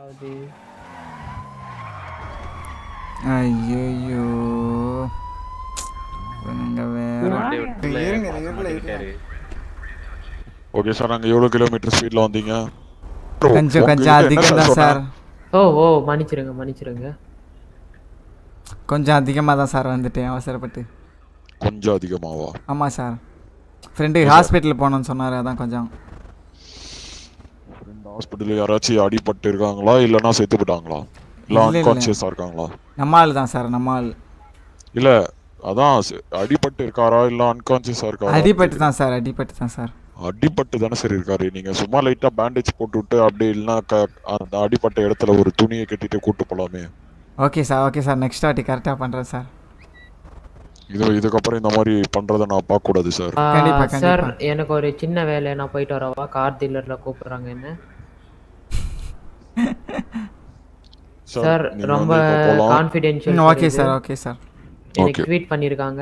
அது ஐயோ இவனுங்க வேற வண்டி இருங்க விட்டு இருங்க மாட்டிக்கிட்டாரு. ஓகே சார் நாங்கள் எவ்வளோ கிலோமீட்டர் ஸ்பீடில் வந்தீங்க கொஞ்சம் கொஞ்சம் அதிகம் தான் சார் ஓ ஓ மன்னிச்சிருங்க மன்னிச்சிருங்க கொஞ்சம் அதிகமாக தான் சார் வந்துட்டேன் அவசரப்பட்டு கொஞ்சம் அதிகமாவா ஆமாம் சார் ஃப்ரெண்டு ஹாஸ்பிட்டல் போகணுன்னு சொன்னார் அதான் கொஞ்சம் இந்த ஹாஸ்பிட்டலில் யாராச்சும் அடிபட்டு இருக்காங்களா இல்லைன்னா செத்து போட்டாங்களா இல்லை இல்ல, இல்ல. அன்கான்சியஸாக இருக்காங்களா நம்ம ஆள் தான் சார் நம்ம ஆள் இல்லை அதான் செ- அடிபட்டு இருக்காரா இல்லை அன்கான்சியஸாக இருக்காரா அடிபட்டு தான் சார் அடிபட்டு தான் சார் அடிபட்டு தானே சரி இருக்காரு நீங்க சும்மா லைட்டா பேண்டேஜ் போட்டு விட்டு அப்படி இல்லைன்னா க- அந்த அடிபட்ட இடத்துல ஒரு துணியை கட்டிட்டு கூட்டு போலாமே okay sir okay sir next வாட்டி கரெக்டாக பண்ணுறேன் சார் இது இதுக்கப்புறம் இந்த மாதிரி பண்றதை நான் பார்க்க கூடாது சார் ஆ, கண்டிப்பா, சார் கண்டிப்பா. எனக்கு ஒரு சின்ன வேலை நான் போயிட்டு வரவா கார் டீலர்ல கூப்பிடுறாங்க என்ன சார் நீங்க ரொம்ப வந்து இப்ப போலாம். Confidential okay sir okay sir எனக்கு Okay. ட்வீட் பண்ணிருக்காங்க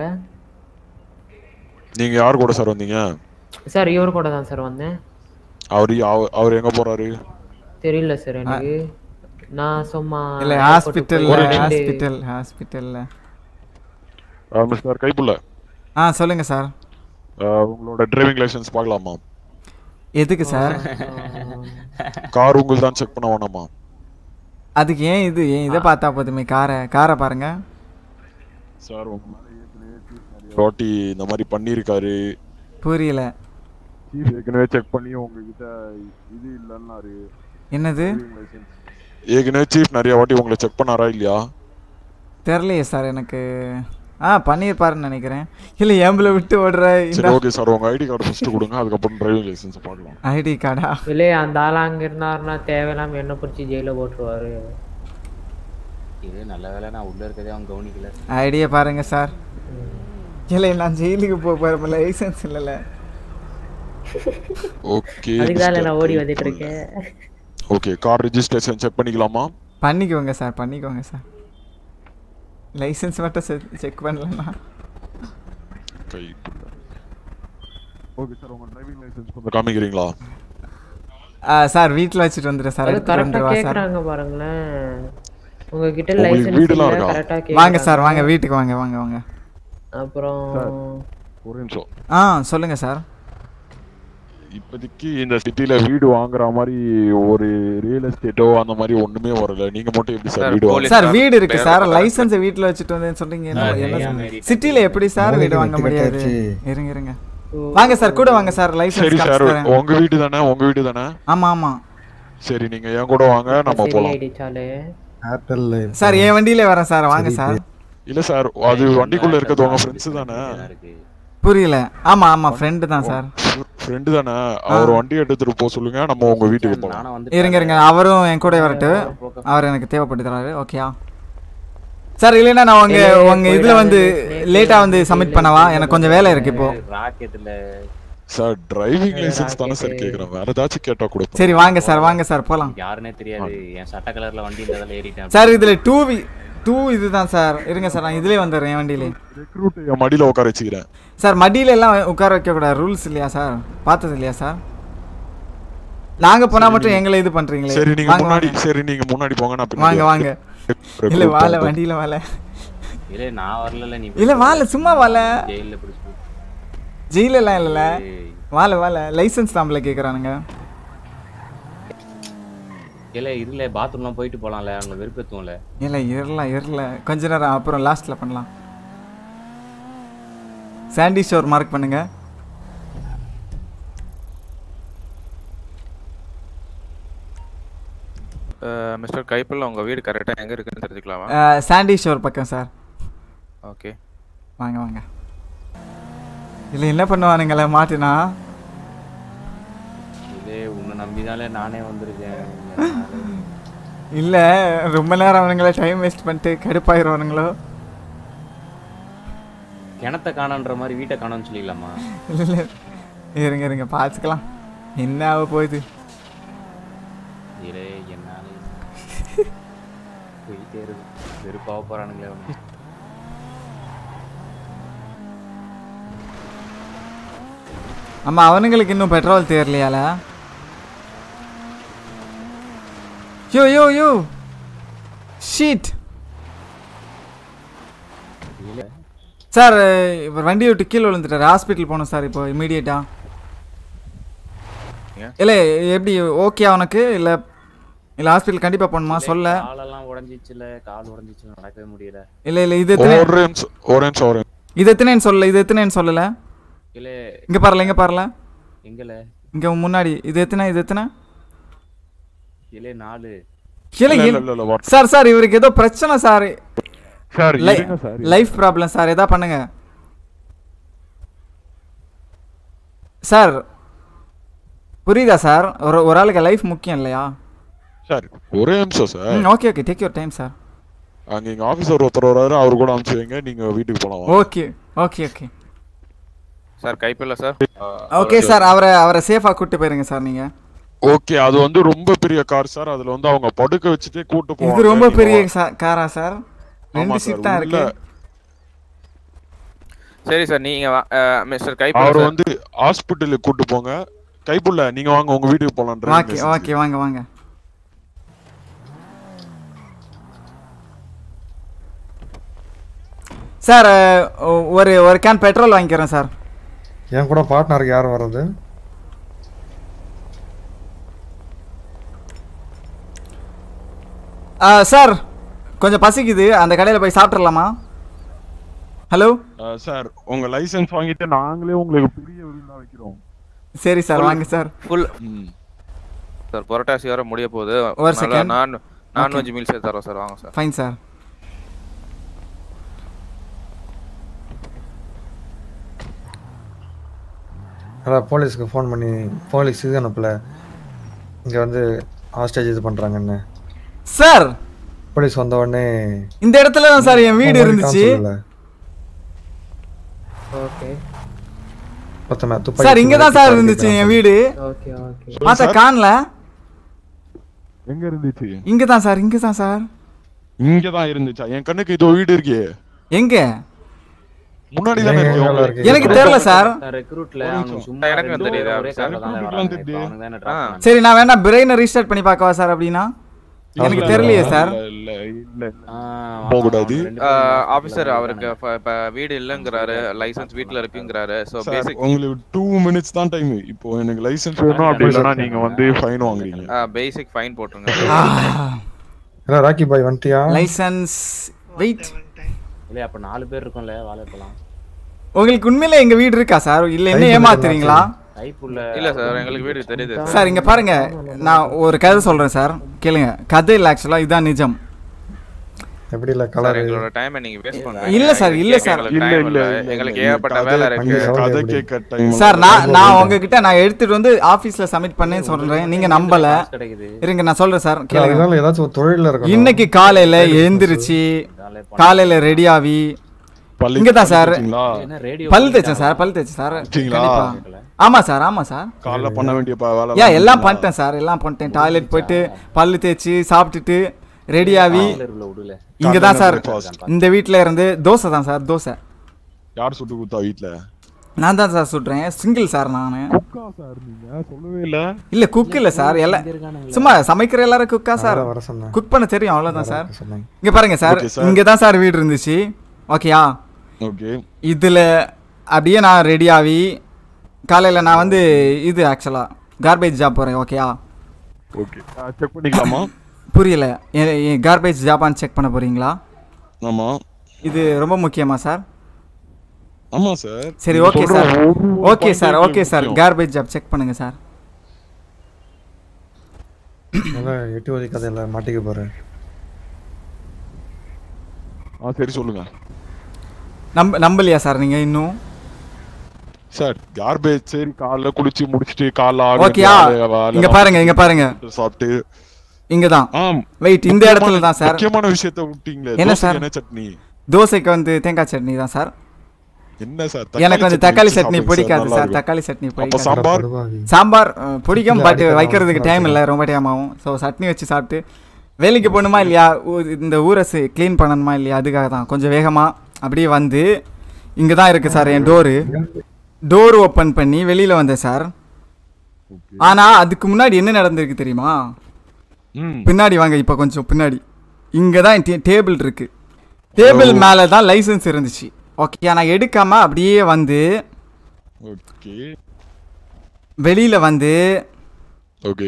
நீங்க யார் கூட சார் வந்தீங்க சார் இவர் கூட தான் சார் வந்தேன் அவர் அவர் எங்க போறாரு தெரியல சார் எனக்கு நான் சும்மா இல்லை airport ஹாஸ்பிட்டல் போய் ரெண்டு- ஹாஸ்பிட்டல் ஹாஸ்பிட்டலில் மிஸ்டர் கைப்புள்ள ஆ சொல்லுங்கள் சார் அஹ், உங்களோட டிரைவிங் லைசென்ஸ் பார்க்கலாமா எதுக்கு சார் கார் உங்களுக்கு தான் செக் பண்ண வேணாமா அதுக்கு ஏன் இது ஏன் இதை பார்த்தா போதுமே காரை காரை பாருங்க சார் உங்க மேல ஏற்கனவே chief நிறைய வாட்டி இந்த மாதிரி பண்ணியிருக்காரு புரியல சீஃப் ஏற்கனவே செக் பண்ணி உங்ககிட்ட இது இல்லைன்னாரு என்னது ஏற்கனவே சீஃப் நிறைய வாட்டி உங்களை செக் பண்ணாரா இல்லையா தெரிலையே சார் எனக்கு ஆ பண்ணியிருப்பாருன்னு நினைக்கிறேன் இல்லை ஏம்பில் விட்டு ஓடுற சரி இந்த ஓகே சார் உங்க ஐடி கார்டு ஃபர்ஸ்ட் கொடுங்க அதுக்கப்புறம் டிரைவிங் லைசென்ஸ் பார்க்கலாம் ஐடி கார்டா இல்லையே அந்த ஆள் அங்க இருந்தாருன்னா தேவையில்லாம என்ன பிடிச்சி ஜெயில போட்டுருவாரு இது நல்ல வேளை நான் உள்ள இருக்கதே அவன் கவனிக்கல ஐடியா பாருங்க சார் இல்லை நான் ஜெயிலுக்கு போக போகிறப்ப லைசன்ஸ் இல்லைல்ல ஓகே அதுக்குதான் நான் ஓடி வந்துட்டு இருக்கேன் ஓகே கார் ரெஜிஸ்ட்ரேஷன் செக் பண்ணிக்கலாமா பண்ணிக்கோங்க சார் பண்ணிக்கோங்க சார் லைசன்ஸ் மட்டும் செக் பண்ணலன்னா கை ஓகே சார் உங்க டிரைவிங் லைசென்ஸ் கொஞ்சம் காமிக்கிறீங்களா ஆ, சார் வீட்டில் வச்சுட்டு வந்துடுறேன் சார் அது எடுத்துட்டு கரெக்டா வந்துடுவா சார் கேக்குறாங்க பாருங்களேன் உங்ககிட்ட உங்களுக்கு லைசென்ஸ் வீடுலாம் இல்ல இருக்கா? கரெக்டா வாங்க சார் வாங்க வீட்டுக்கு வாங்க வாங்க வாங்க அப்புறம் ஒரு நிமிஷம் ஆ சொல்லுங்க சார் இப்போதைக்கு இந்த சிட்டில வீடு வாங்குற மாதிரி ஒரு ரியல் எஸ்டேட்டோ அந்த மாதிரி ஒண்ணுமே வரல நீங்க மட்டும் எப்படி சார் Sir, வீடு வாங்க police சார் sir, வீடு இருக்கு பேரை சார் பார்த்தா லைசன்ஸ் வீட்டில் வச்சுட்டு வந்தேன்னு சொல்றீங்க என்ன அது என்ன ஏன் சொல்றீங்க? மாரி சிட்டில எப்படி சார் வீடு வாங்க முடியாது இருங்க இருங்க வாங்க சார் கூட வாங்க சார் சரி லைசன்ஸ் சார் தரேன் உங்க வீடு தானே உங்க வீடு தானே ஆமா ஆமா சரி நீங்க என் கூட வாங்க நம்ம சரி போலாம் ஆயிடுச்சாலே ஏர்டெல் சார் என் வண்டியில வரேன் சார் வாங்க சார் இல்ல சார் அது வண்டிக்குள்ள இருக்கிறது உங்க ஃப்ரெண்ட்ஸ் தானே இருக்கு புரியல ஆமா ஆமா ஃப்ரெண்டு தான் சார் ஃப்ரெண்டு தானே அவர் வண்டி எடுத்துட்டு போக சொல்லுங்க நம்ம உங்க வீட்டுக்கு போலாம் நானும் வந்து இருங்க இருங்க அவரும் என் கூட வரட்டு அவர் எனக்கு தேவைப்படுத்துறாரு ஓகேயா சார் இல்லைன்னா நான் உங்க உங்க இதுல வந்து லேட்டா வந்து சப்மிட் பண்ணவா எனக்கு கொஞ்சம் வேலை இருக்கு இப்போ ராக்கெட்ல சார் டிரைவிங் லைசென்ஸ் தானே சார் கேக்குறேன் வேற ஏதாச்சும் கேட்டா கூட சரி வாங்க சார் வாங்க சார் போலாம் யாருன்னே தெரியாது என் சட்ட கலர்ல வண்டி இருந்ததால ஏறிட்டேன் சார் இதுல டூ வி டூ இதுதான் சார் இருங்க சார் நான் இதுலயே வந்துடுறேன் என் வண்டியிலே ரெக்ரூட் என் மடியில உட்கார வச்சுக்கிறேன் சார் மடியில எல்லாம் உட்கார வைக்க கூடாது ரூல்ஸ் இல்லையா சார் பார்த்தது இல்லையா சார் நாங்க போனா மட்டும் எங்களை இது பண்றீங்களே சரி நீங்க வாங்க, முன்னாடி வாங்க. சரி நீங்க முன்னாடி போங்க நான் வாங்க பின்னாடி வாங்க recruit இல்ல வாழ பண்றேன். வண்டியில வாழ இல்ல நான் வரல நீ இல்ல வாழ சும்மா வாழ ஜெயில பிடிச்சு ஜெயில எல்லாம் இல்லல ஏய். வாழ வாழ லைசென்ஸ் நம்மள கேக்குறானுங்க இல்ல இருல பாத்ரூம்லாம் போயிட்டு போலாம்ல அவங்க வெறுப்பேத்துவோம்ல இல்ல இருல இருல கொஞ்ச நேரம் அப்புறம் லாஸ்ட்ல பண்ணலாம் சாண்டி ஷோர் மார்க் பண்ணுங்க மிஸ்டர் கைப்பல் உங்க வீடு கரெக்டா எங்க இருக்குன்னு தெரிஞ்சுக்கலாமா அஹ், சாண்டி ஷோர் பக்கம் சார் ஓகே வாங்க வாங்க இல்ல என்ன பண்ணுவானுங்களே மாட்டினா இதே உன்னை நம்பிதானே நானே வந்திருக்கேன் இல்ல ரொம்ப நேரம் அவனுங்கள டைம் வேஸ்ட் பண்ணிட்டு கடுப்பாயிருவானுங்களோ கிணத்த காணன்ற மாதிரி வீட்டை காணோம்னு சொல்லிக்கலாமா இல்ல இல்ல இருங்க இருங்க பார்த்துக்கலாம் என்ன ஆக போகுது இதே என்னால போயிட்டே இருக்கு வெறுப்பாக போறானுங்களே அவங்க ஆமா அவனுங்களுக்கு இன்னும் பெட்ரோல் தேரலையால யோ யோ யோ ஷீட் சார் இப்போ வண்டி விட்டு கீழே விழுந்துட்டாரு ஹாஸ்பிட்டல் போகணும் சார் இப்போ இமீடியட்டா ஏன்? இல்லை எப்படி ஓகே உனக்கு இல்லை இல்லை ஹாஸ்பிட்டல் கண்டிப்பாக போகணுமா சொல்ல காலெல்லாம் உடஞ்சிச்சுல கால் உடஞ்சிச்சுல நடக்கவே முடியல இல்லை இல்லை இது எத்தனை ஒரு நிமிஷம் ஒரு நிமிஷம் ஒரு நிமிஷம். இது எத்தனைன்னு சொல்லல இது எத்தனைன்னு சொல்லல இல்ல இங்கே பாருல இங்கே பாருல எங்கல இங்கே முன்னாடி இது எத்தனை இது எத்தனை இல்ல நாலு இல்லை இல்ல, இல்ல இல்ல, இல்ல, what- சார் சார் இவருக்கு ஏதோ பிரச்சனை சார் சார் இருங்க சார் லைஃப் ப்ராப்ளம் சார் எதா பண்ணுங்க சார் புரியுதா சார் ஒரு ஒரு ஆளுக்கு லைஃப் முக்கியம் இல்லையா சார் ஒரே நிமிஷம் சார் ம் okay okay take your time sir அங்க எங்க ஆபீசர் ஒருத்தர் வராரு அவர் கூட அனுப்பிச்சு வைங்க நீங்க வீட்டுக்கு போலாம் வாங்க. ஓகே ஓகே ஓகே சார் கைப்பில்ல சார் ஓகே சார் அவரை அவரை சேஃபாக கூட்டு போயிருங்க சார் நீங்கள் ஓகே அது வந்து ரொம்ப பெரிய கார் சார் அதுல வந்து அவங்க படுக்க வச்சுட்டே கூட்டு போவாங்க இது ரொம்ப நீங்க பெரிய வா- சா- காரா சார் ரெண்டு ஆமா சீட் சார், தான் உள்ள இருக்கு சரி சார் நீங்க வா- அஹ், மிஸ்டர் அவர் கைப்பில்ல சார் வந்து ஹாஸ்பிட்டலுக்கு கூட்டு போங்க கைப்புள்ள நீங்க வாங்க உங்க வீட்டுக்கு போலான்ற ஓகே ஓகே வாங்க வாங்க சார் ஒரு ஒரு கேன் பெட்ரோல் வாங்கிக்கிறேன் சார் என் கூட பார்ட்னருக்கு யார் வர்றது ஆ, சார் கொஞ்சம் பசிக்குது அந்த கடையில் போய் சாப்பிட்றலாமா ஹலோ சார் உங்க லைசென்ஸ் வாங்கிட்டு நாங்களே உங்களுக்கு பெரிய விருந்தா வைக்கிறோம் சரி சார் வாங்க சார் ஃபுல் ம். சார் புரட்டாசி வர முடிய போகுது ஒரு second. நான் நான்வெஜ் மீல்ஸே தரோம் சார் வாங்க சார் ஃபைன் சார் அதான் போலீஸ்க்கு ஃபோன் பண்ணி போலீஸ் இது அனுப்பல இங்கே வந்து ஹாஸ்டேஜ் இது பண்ணுறாங்கன்னு சார் போலீஸ் வந்த உடனே இந்த இடத்துல தான் சார் என் வீடு phone இருந்துச்சு பண்ணிட்டான்னு சொல்லல. ஓகே ஒருத்தன் துப்பாக்கி சார் இங்க தான் வச்சு சார் துப்பாக்கி இருந்துச்சு வைக்கிறான் என் வீடு ஓகே ஓகே பார்த்தா காணல எங்க இருந்துச்சு இங்க தான் சார் இங்க தான் சார் இங்க தான் இருந்துச்சா என் கண்ணுக்கு இதோ வீடு இருக்கே எங்க முன்னாடி ஏன் தானே எங்க இருக்கு வேலை இருக்கு? எனக்கு தெரியல சார் ரெக்ரூட்ல ஒரு அவனுக்கு நிமிஷம். சும்மா எனக்கு ரெண்டு தெரியுது, ஒரே சார். கார்ல தான் recruitலாம் வராங்க தெரியுது. இப்ப அவனுக்கு தானே drop ஆ. பண்ணாங்க. சரி நான் வேணா பிரெயினை ரீஸ்டார்ட் பண்ணி பார்க்கவா சார் அப்படின்னா எனக்கு இல்ல, தெரியலையே இல்ல, சார் இல்ல இல்ல ஆ, போகக்கூடாது. அவனுக்கு ரெண்டு பேரும் ஆஃபீஸர் மாத்திக்கலாம் அவருக்கு தானே. இப்ப- இப்ப வீடு இல்லைங்கிறாரு லைசென்ஸ் வீட்ல இருக்குங்கிறாரு ஸோ சார் பேசிக் உங்களுக்கு டூ மினிட்ஸ் தான் டைம் இப்போ எனக்கு லைசென்ஸ் வேணும் அப்படி இல்லைன்னா நீங்க வந்து ஃபைன் வாங்குறீங்க பேசிக் ஃபைன் போட்டுருங்க இல்லை ராக்கி பாய் வந்துட்டியா லைசன்ஸ் வெயிட் இல்லையா அப்ப நாலு பேர் இருக்கோம்ல வாழைப்பழம் உங்களுக்கு உண்மையில எங்க வீடு இருக்கா சார் இல்ல என்ன கைப்புள்ள ஏமாத்துறீங்களா கைப்புள்ள இல்ல சார் எங்களுக்கு வீடு தெரியுது சார் சார் இங்க பாருங்க நான் ஒரு கதை சொல்றேன் சார் கேளுங்க கதை இல்லை ஆக்சுவலா இதான் நிஜம் எப்படி இல்லை சார் கலர் எங்களோட டைமை நீங்க வேஸ்ட் பண்றீங்க இல்ல சார், இல்ல எங்களுக்கு சார். time இல்ல இல்ல இல்ல இல்ல, எங்களுக்கு இல்ல, ஏகப்பட்ட கதை- வேலை இருக்கு அங்கே கதை எப்படி? கேட்க டைம் சார் நான் நான் உங்ககிட்ட நான் எடுத்துட்டு வந்து ஆபீஸ்ல சப்மிட் பண்ணேன்னு சொல்றேன் நீங்க நம்பல காசு கிடைக்குது இருங்க நான் சொல்றேன் சார் கேளுங்க அதனால ஏதாச்சும் ஒரு தொழிலில் இருக்கும் இன்னைக்கு காலையில எழுந்திருச்சு ஜாலியா பண்ணு. காலையில ரெடி ஆகி இங்க தான் சார். என்ன ரேடியோ பல் தேய்ச்சேன் சார் பல் தேய்ச்சேன் சார் வச்சீங்களா? கண்டிப்பா ஆமா சார் ஆமா சார் காலைல பண்ண வேண்டிய ப- வேலை ஏன் எல்லாம் பண்ணிட்டேன் சார் எல்லாம் பண்ணிட்டேன் டாய்லெட் போயிட்டு பல்லு தேய்ச்சி சாப்பிட்டுட்டு ரெடி ஆகி உள்ள விடுல இங்க தான் சார் breakfast. இந்த வீட்ல இருந்து தோசை தான் சார் தோசை யார் சுட்டு கொடுத்தா வீட்ல நான் தான் சார் சுடுறேன் சிங்கிள் சார் நான் குக்கா சார் நீங்க சொல்லவே இல்ல இல்ல குக் இல்ல சார் எல்லாம் சும்மா சமைக்கிற எல்லாரும் குக்கா சார் வர- வர சொன்னேன் குக் பண்ண தெரியும் அவ்வளவுதான் சார் சொன்னாங்க இங்க பாருங்க சார் Okay, sir. இங்க தான் சார் வீடு இருந்துச்சு ஓகேயா ஓகே இதுல அப்படியே நான் ரெடி ஆகி காலையில நான் வந்து இது ஆக்சுவலா கார்பேஜ் ஜாப் போறேன் ஓகேயா ஓகே செக் பண்ணிக்கலாமா புரியல கார்பேஜ் ஜாபான்னு செக் பண்ண போறீங்களா ஆமா இது ரொம்ப முக்கியமா சார் ஆமா சார் சரி நீங்க ஓகே சொல்ற சார் ஒரு ஒரு okay sir point okay sir முக்கியம். கார்பேஜ் ஜாப் செக் பண்ணுங்க சார் நல்லா எட்டி ஒதி கதையில் மாட்டிக்க போகிறேன் ஆ சரி சொல்லுங்க நம்ப நம்பலையா சார் நீங்க இன்னும் சார் கார்பேஜ் சரி காலைல குளிச்சு முடிச்சிட்டு காலைல ஆடு ஓகேயா வேலை- வேலை இங்க பாருங்க இங்க பாருங்க சாப்பிட்டு இங்க தான் ஆம் வெயிட் இந்த இடத்துல தான் சார் முக்கியமான விஷயத்த விட்டீங்களே என்ன தோசைக்கு சார்? என்ன சட்னி தோசைக்கு வந்து தேங்காய் சட்னி தான் சார் என்ன சார் எனக்கு வந்து தக்காளி சட்னி சாப்பிடுங்க பிடிக்காது நல்லா சார் இருக்கும். தக்காளி சட்னி அப்ப பிடிக்காது சாம்பார் படுபாவி. சாம்பார் அஹ், பிடிக்கும் இல்ல, பட் அடிக்கடி வைக்கிறதுக்கு டைம் இல்லை ரொம்ப டைம் ஆகும் ஸோ சட்னி வச்சு சாப்பிட்டு வேலைக்கு போகணுமா இல்லையா ஊ- இந்த ஊரை க்ளீன் பண்ணணுமா இல்லையா அதுக்காக தான் கொஞ்சம் வேகமாக அப்படியே வந்து இங்கே தான் இருக்குது சார் என் டோரு டோர் ஓப்பன் பண்ணி வெளியில் வந்தேன் சார் ஆனால் அதுக்கு முன்னாடி என்ன நடந்திருக்கு தெரியுமா ம் பின்னாடி வாங்க இப்போ கொஞ்சம் பின்னாடி இங்கே தான் டேபிள் இருக்கு டேபிள் ஓ. மேலே தான் லைசன்ஸ் இருந்துச்சு ஓகே நான் எடுக்காம அப்படியே வந்து ஓகே வெளியில் வந்து ஓகே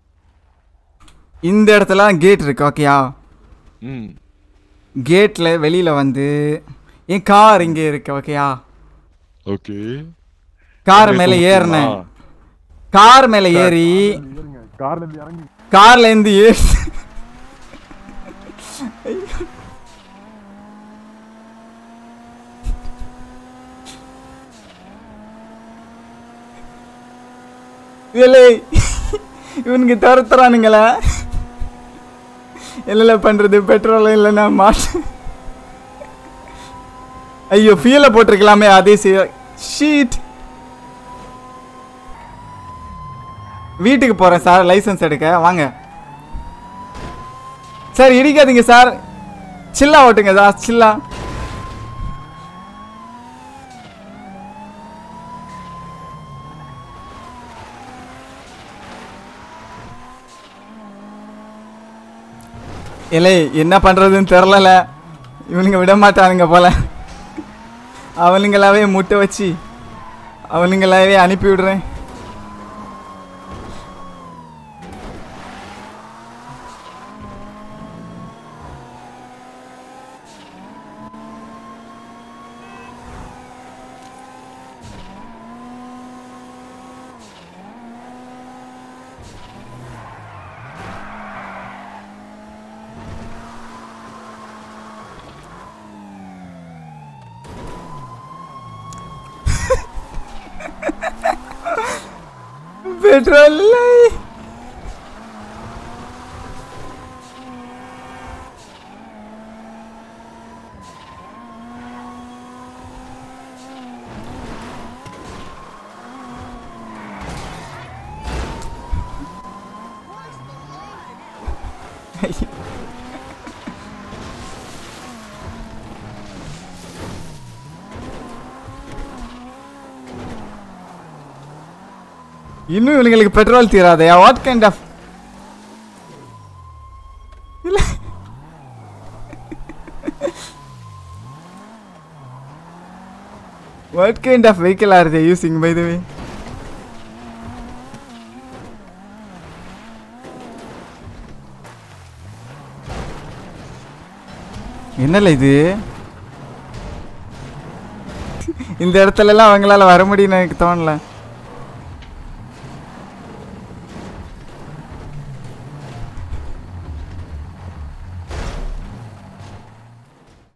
இந்த இடத்துல கேட் இருக்கு ஓகேயா ம் கேட்டில் வெளியில் வந்து என் கார் இங்கே இருக்கு ஓகேயா ஓகே கார் மேலே ஏறினேன் கார் மேலே ஏறி கார்ல இருந்து ஏறி இல்லை இவனுக்கு துரத்துறானுங்களா இல்லைல்ல பண்றது பெட்ரோல் இல்லைன்னா மாட்டேன் ஐயோ ஃபியூலை போட்டிருக்கலாமே அதே ஷீட் வீட்டுக்கு போகிறேன் சார் லைசன்ஸ் எடுக்க வாங்க சார் இடிக்காதீங்க சார் சில்லா ஓட்டுங்க சார் சில்லா இல்லை என்ன பண்ணுறதுன்னு தெரிலல இவனுங்க விட மாட்டானுங்க போல அவனுங்களாவே முட்டை வச்சு அவனுங்களாவே அனுப்பி விடுறேன் பெட்ரோல் இல்லை இன்னும் இவனுங்களுக்கு பெட்ரோல் தீராதையா வாட் கைண்ட் ஆஃப் இல்ல what kind of vehicle are they using by the way என்னல இது இந்த இடத்துல எல்லாம் அவங்களால வர முடியும்னு எனக்கு தோணல